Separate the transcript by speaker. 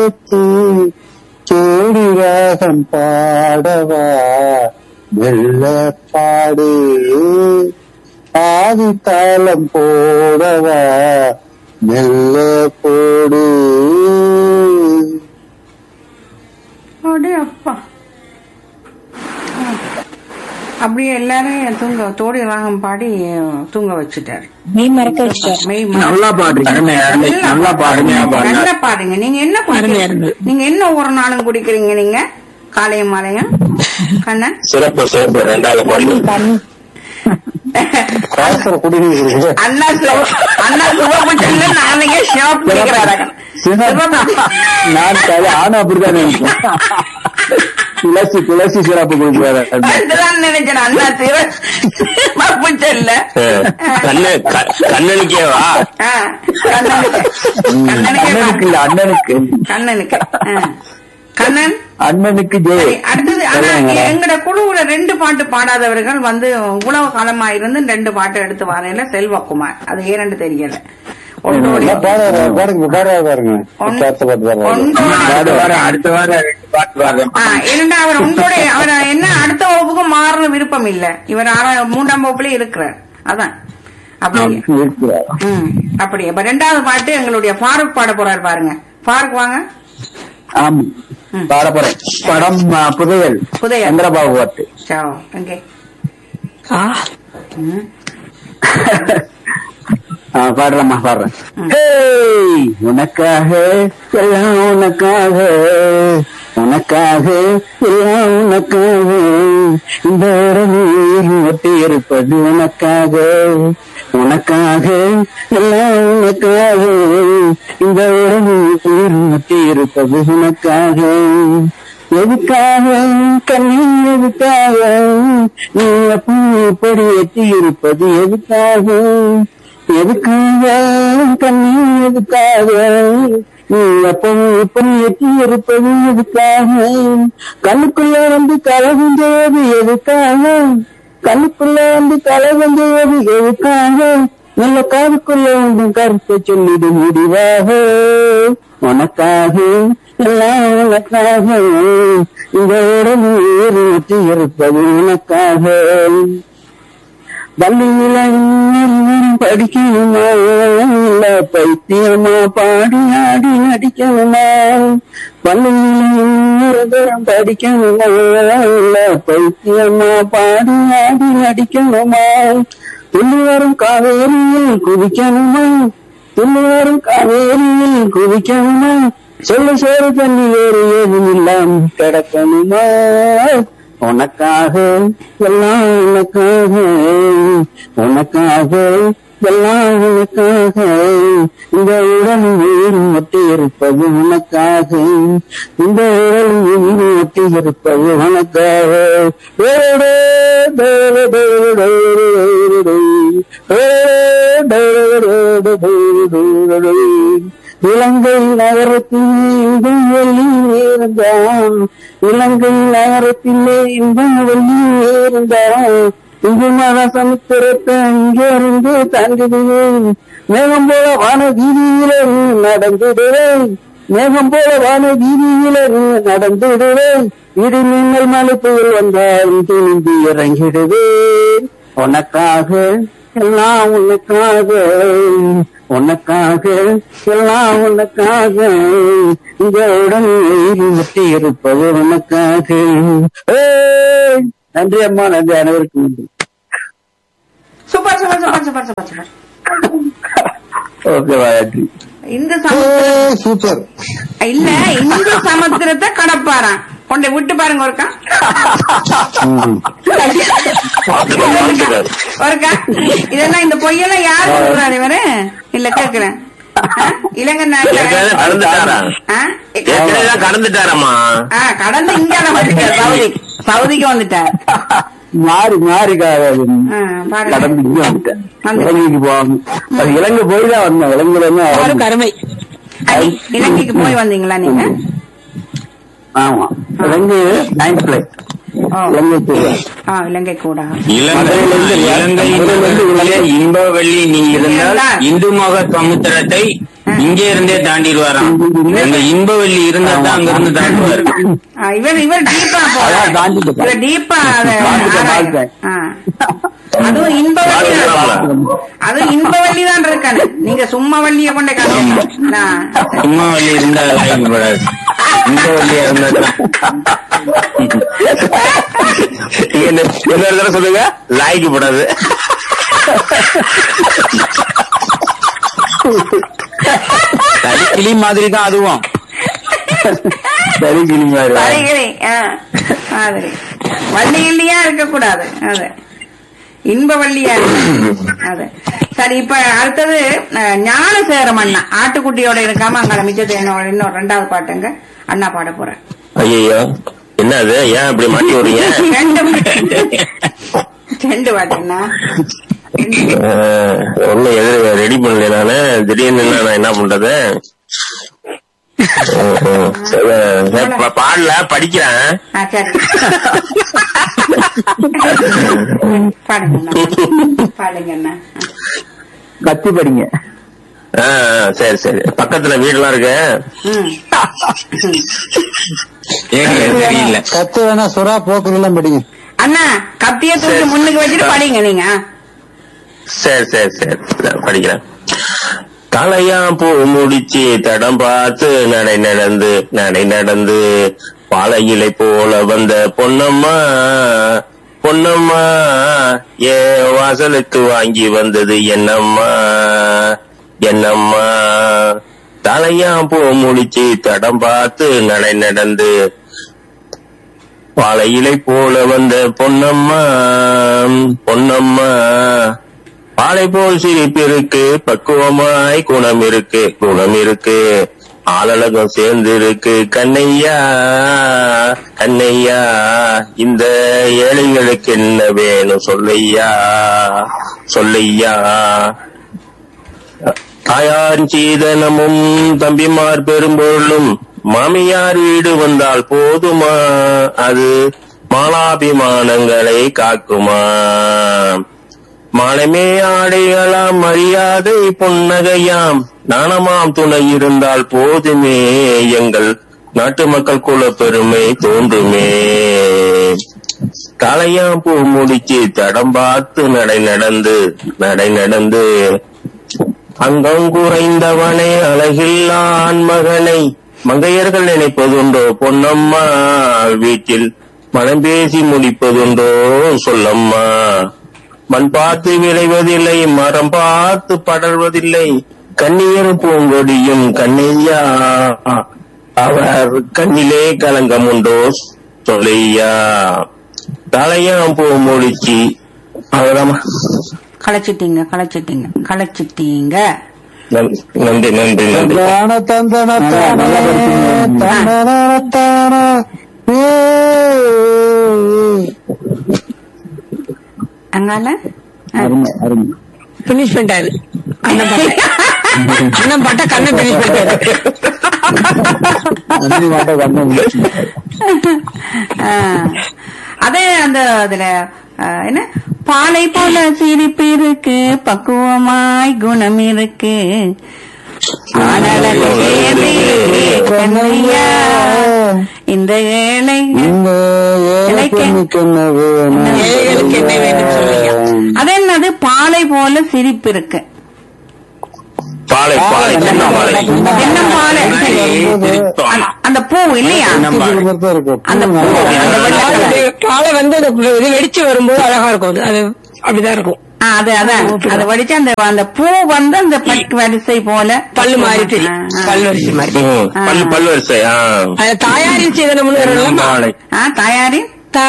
Speaker 1: ஏத்தி கேடி ராகம் பாடவா மெல்ல பாடு ஆதி தாளம் போடவா மெல்ல போடு
Speaker 2: அடே அப்பா அப்படியே எல்லாரும் தூங்க தோடி ராகம் பாடி தூங்க வச்சுட்டாரு
Speaker 3: மெய் மறக்க வச்சிட்டாரு
Speaker 2: மெய் மறக்க-
Speaker 4: நல்லா பாடுறீங்க
Speaker 2: நல்லா
Speaker 4: நல்லா பாடுங்க பாடுங்க
Speaker 2: நல்லா பாடுங்க நீங்க என்ன
Speaker 3: அருமையா
Speaker 2: குடிக்கிறீங்க
Speaker 3: இருந்தது.
Speaker 2: நீங்க என்ன ஒரு நாளும் குடிக்கிறீங்க நீங்க காலையும் மாலையும் கண்ணன்
Speaker 4: சிறப்பு சிறப்பு ரெண்டாவது பாட்டு
Speaker 3: தண்ணி
Speaker 1: காசர குடிநீர் இருக்கு.
Speaker 2: அண்ணா சிவ- அண்ணா சிவபுச்சல்ல நாளைக்கே ஷாப் கேக்குறாரு
Speaker 1: நான் தலை ஆனா அப்படிதான் நினைச்சேன் துளசி துளசி சிறப்பு கொடுக்கிறாரு
Speaker 2: அதுதான் நினைச்சேன் அண்ணா சிவபுச்சல்ல
Speaker 4: கண்ணு க- கண்ணனுக்கேவா
Speaker 2: கண்ணனுக்கு
Speaker 1: அண்ணனுக்கு இல்ல அண்ணனுக்கு
Speaker 2: கண்ணனுக்கு ஆ. கண்ணன்
Speaker 1: அண்ணனுக்கு
Speaker 2: சரி,
Speaker 1: ஜெய்
Speaker 2: அடுத்தது ஆனா எங்கட குழுவுல ரெண்டு பாட்டு பாடாதவர்கள் வந்து உழவு காலமா இருந்து ரெண்டு பாட்டு எடுத்து வரையில செல்வகுமார் அது ஏன்னு தெரியல ஒன்றோடி
Speaker 1: பாடுறாரு பாருங்க பாடுறாரு பாருங்க அடுத்த பாட்டு பாடுறாரு
Speaker 2: ஒன்றோடி
Speaker 4: வாரம் அடுத்த வாரம் ரெண்டு பாட்டு பாடுறேன்
Speaker 2: ஆ, ஏனென்றா அவர் உங்களோட அவர் என்ன அடுத்த வகுப்புக்கும் மாறணும் விருப்பம் இல்ல இவர் ஆறாம் மூன்றாம் வகுப்புல இருக்கிறார் அதான் அப்படியே
Speaker 1: இருக்கிறார்.
Speaker 2: ம் அப்படியே இப்ப ரெண்டாவது பாட்டு எங்களுடைய ஃபாரூக் பாட போறாரு பாருங்க ஃபாரூக் வாங்க
Speaker 1: ஆமா
Speaker 2: ம்.
Speaker 1: பாட போறேன் படம் ஆ, புதையல்
Speaker 2: புதையல்.
Speaker 1: சந்திரபாபு பாட்டு
Speaker 2: சாவோ எங்கே
Speaker 3: ஆ
Speaker 2: ம்
Speaker 1: ஆ, பாடுறேம்மா பாடுறேன் ஹேய், உனக்காக எல்லாம் உனக்காக உனக்காக எல்லாம் உனக்காக இந்த உறவில் ஒட்டி இருப்பது உனக்காக உனக்காக எல்லாம் உனக்காக இந்த உறவில் ஒட்டி இருப்பது உனக்காக எதுக்காக கண்ணீர் எதுக்காக நீ அப்படி இப்படி எட்டி இருப்பது எதுக்காக எதுக்காக கண்ணீர் எதுக்காக நீ அப்படி இப்படி எட்டி இருப்பது எதுக்காக கண்ணுக்குள்ள வந்து கலகுஞ்சது எதுக்காக கண்ணுக்குள்ள வந்து கலகுஞ்சது எதுக்காக நல்ல காதுக்குள்ள வந்து கருத்தை சொல்லிடு முடிவாக உனக்காக எல்லாம் உனக்காக இந்த உடம்பு ஊற்றி இருப்பது உனக்காக பள்ளியில இன்னும் படிக்கணுமா இல்ல பைத்தியமா பாடி ஆடி நடிக்கணுமா பள்ளியில இன்னொரு தரம் படிக்கணுமா இல்ல பைத்தியமா பாடி ஆடி நடிக்கணுமா துள்ளி வரும் காவேரியில் குதிக்கணுமா துள்ளி வரும் காவேரியில் குதிக்கணுமா சொல்லு சோறு தண்ணி வேறு ஏதும் இல்லாம கிடக்கணுமா உனக்காக எல்லாம் உனக்காக உனக்காக எல்லாம் உனக்காக இந்த உடல் உயிர் ஒட்டி இருப்பது உனக்காக இந்த உடல் உயிர் ஒட்டி இருப்பது உனக்காக டேடே, டேடே, டேடே, டேடே, டேடே, டேடே, டேடே. இலங்கை நகரத்தில் இன்பம் வெள்ளி இருந்தான் இலங்கை நகரத்திலே இன்பம் வெள்ளி இருந்தான் இங்கு மத சமுத்திரத்தை இங்கிருந்து தாண்டிடுவேன் மேகம் போல வான வீதியிலே நடந்துடுவேன் மேகம் போல வான வீதியிலே நடந்துடுவேன் இடி மின்னல் மலை புயல் வந்தாலும் துணிந்து இறங்கிடுவேன் உனக்காக எல்லாம் உனக்காக உனக்காக எல்லாம் உனக்காக இந்த உடல் ஒட்டி இருப்பது உனக்காக ஏய், நன்றி அம்மா நன்றி அனைவருக்கும் நன்றி
Speaker 2: super super super super super super
Speaker 1: ஓகேவா நன்றி
Speaker 2: இந்த சமுத்திரம்
Speaker 1: சூப்பர்
Speaker 2: இல்ல இந்த சமுத்திரத்தை கடப்பாராம் கொண்டு விட்டு பாருங்க ஒருக்கா ஒருக்கா இதெல்லாம் இந்த பொய்யெல்லாம் யார் சொல்றாரு இவரு இல்ல கேக்குறேன் ஆ? இலங்கை
Speaker 4: ஏற்கனவே
Speaker 2: நாட்டுல
Speaker 4: கடந்துட்டாரா
Speaker 2: ஆ?
Speaker 4: ஏற்கனவே தான் கடந்துட்டாரம்மா
Speaker 2: ஆ, கடந்து இந்தியால வந்துட்டார் சவுதி சவுதிக்கு வந்துட்டார்
Speaker 1: மாறி மாறி காவாது
Speaker 2: ஆ, பாருங்க
Speaker 1: கடந்து இங்க வந்துட்டேன்
Speaker 2: வந்து.
Speaker 1: இலங்கைக்கு போகணும் அது இலங்கை போய் தான் வந்தேன் இலங்கையில இருந்து
Speaker 3: அவருக்கு
Speaker 1: வரணும்.
Speaker 3: அருமை
Speaker 2: அடி, இலங்கைக்கு போய் வந்தீங்களா நீங்க
Speaker 1: ஆமா இலங்கை நைன்த் பிளேஸ்
Speaker 2: ஓ.
Speaker 1: இலங்கை போய்
Speaker 2: ஆ இலங்கை கூட
Speaker 4: இலங்கை இலங்கை நகரத்திலே இன்ப வெள்ளி நீ இருந்தால் இந்து மக சமுத்திரத்தை இங்க இருந்தே தாண்டிடுவாராம் அந்த இன்பவல்லி இருந்தா தான் அங்க இருந்து தாண்டுவாரு
Speaker 2: ஆ, இவர் இவர் டீப்பா
Speaker 1: அதான் தாண்டிட்டு போ.
Speaker 2: இவர் டீப்பா அதை
Speaker 1: தாண்டிட்டு
Speaker 2: ஆராயும்.
Speaker 1: பார்த்தேன்.
Speaker 2: ஆ. அதுவும் இன்பவல்லி தான். அதுவும் இன்பவல்லி தான் இருக்கானு நீங்க சும்மா வள்ளிய கொண்ட கதை
Speaker 4: இம்மவல்லி இருந்தா லாய்க்கப்படாது இன்பவல்லியா இருந்தா தான். என்ன இன்னொரு தடவை சொல்லுங்க லாய்க்கப்படாது
Speaker 1: கிளி மாதிரி தான் அதுவும் சரி கிளி மாதிரி
Speaker 2: சரிகளே மாதிரி வள்ளி இல்லையா இருக்கக்கூடாது அது இன்ப வள்ளியா இருக்கு. அது சரி இப்ப அடுத்தது அஹ், ஞானசேகரம் அண்ணா ஆட்டுக்குட்டியோட இருக்காம அங்க மிச்சத்தை என்னோட இன்னொரு ரெண்டாவது பாட்டுங்க அண்ணா பாட போறேன்
Speaker 4: ஐயோ என்ன அது ஏன் இப்படி மாட்டி விடுறீங்க
Speaker 2: ரெண்டு ரெண்டு பாட்டுண்ணா
Speaker 4: ஆஹ், ஒண்ணும் எதிர ரெடி பண்ணல நானு திடீர்னு நான் என்ன பண்றது ம், ம். சரி, சரி, பா- பாடல படிக்கிறேன்
Speaker 2: ஆ, சரி பாடுங்க பாடுங்க அண்ணா
Speaker 1: கத்தி படிங்க
Speaker 4: ஆ, ஆ, சரி சரி பக்கத்துல வீடுலாம் இருக்கு
Speaker 2: ம்
Speaker 4: தெரியல
Speaker 1: கத்து வேணா சுறா போக்குல எல்லாம் படிங்க
Speaker 2: அண்ணா கத்திய தூக்கி முன்னுக்கு வச்சுட்டு படிங்க நீங்க
Speaker 4: சரி சரி சரி நான் படிக்கிறேன் தலையா பூ முடிச்சு தடம் பார்த்து நடை நடந்து நடை நடந்து பாலை இலை போல வந்த பொன்னம்மா பொன்னம்மா ஏ வாசலுக்கு வாங்கி வந்தது என்னம்மா என்னம்மா தலையா பூ முடிச்சு தடம் பார்த்து நடை நடந்து பாலை இலை போல வந்த பொன்னம்மா பொன்னம்மா பாலை போல் சிரிப்பு இருக்கு பக்குவமாய் குணம் இருக்கு குணம் இருக்கு ஆளழகம் சேர்ந்து இருக்கு கண்ணையா கண்ணையா இந்த ஏழைகளுக்கு என்ன வேணும் சொல்லையா சொல்லையா தாயார் சீதனமும் தம்பிமார் பெரும்பொருளும் மாமியார் வீடு வந்தால் போதுமா அது மாலாபிமானங்களை காக்குமா மானமே ஆடைகளாம் மரியாதை புன்னகையாம் நாணமாம் துணை இருந்தால் போதுமே எங்கள் நாட்டு மக்கள் குல பெருமை தோன்றுமே தலையாம் பூ முடிச்சு தடம் பார்த்து நடை நடந்து நடை நடந்து அங்கம் குறைந்தவனே அழகில்லா ஆண்மகனை மங்கையர்கள் நினைப்பதுண்டோ பொன்னம்மா வீட்டில் மனம் பேசி முடிப்பதுண்டோ சொல்லம்மா மண் பார்த்து விளைவதில்லை மரம் பார்த்து படர்வதில்லை கண்ணீர் பூங்கொடியும் கண்ணையா அவர் கண்ணிலே கலங்கம் உண்டோ சொல்லையா தலையாம் பூ முடிச்சு அவ்வளவுதாம்மா
Speaker 2: களைச்சிட்டீங்க களைச்சிட்டீங்க களைச்சிட்டீங்க
Speaker 4: நன்றி நன்றி நன்றி நன்றி
Speaker 1: தந்தான தந்தன தானே, தந்தன தானே. ஏ.
Speaker 2: அங்கால
Speaker 1: அருமை அருமை
Speaker 3: பினிஷ் பண்ணிட்டாரு அண்ணன் பாட்டை அண்ணன் பாட்டை கண்ணை பினிஷ் பண்ணிட்டாரு
Speaker 1: அஞ்சு மாட்டம் கண்ணை முடிச்சு
Speaker 2: ஆ. அதே அந்த அதுல ஆ, என்ன பாலை போல சிரிப்பு இருக்கு பக்குவமாய் குணம் இருக்கு ஆனழகு சேர்ந்து இருக்கு கண்ணையா. இந்த ஏழை
Speaker 1: இந்த ஏழை பெண்ணுக்கு என்ன வேணும்
Speaker 3: ஏழைகளுக்கு என்ன வேணும் சொல்லுங்க.
Speaker 2: அது என்னது பாலை போல சிரிப்பு இருக்கு
Speaker 4: பாலை பாலை சின்ன பாலை
Speaker 2: என்ன பாலை அந்த- அந்த பூ இல்லையா
Speaker 1: தான் இருக்கு
Speaker 2: அந்த பூ அந்த வெள்ளை
Speaker 3: அது
Speaker 2: கலர்.
Speaker 3: காலை வந்து அந்த இது வெடிச்சு வரும்போது அழகா இருக்கும் அது. அது அப்படிதான் இருக்கும்
Speaker 2: ஆ, அது அதான் அதை வடிச்சு அந்த அந்த பூ வந்து அந்த பட்டு வரிசை போல
Speaker 3: பல்லு மாதிரி தெரியும்
Speaker 2: ஆ, ஆ.
Speaker 3: பல்லு வரிசை மாதிரி
Speaker 4: ம், பல்லு பல்லு வரிசை ஆ
Speaker 3: அது தாயாரின் சேதனம்னு வரலாம்
Speaker 4: பாலை
Speaker 2: ஆ தாயாரின்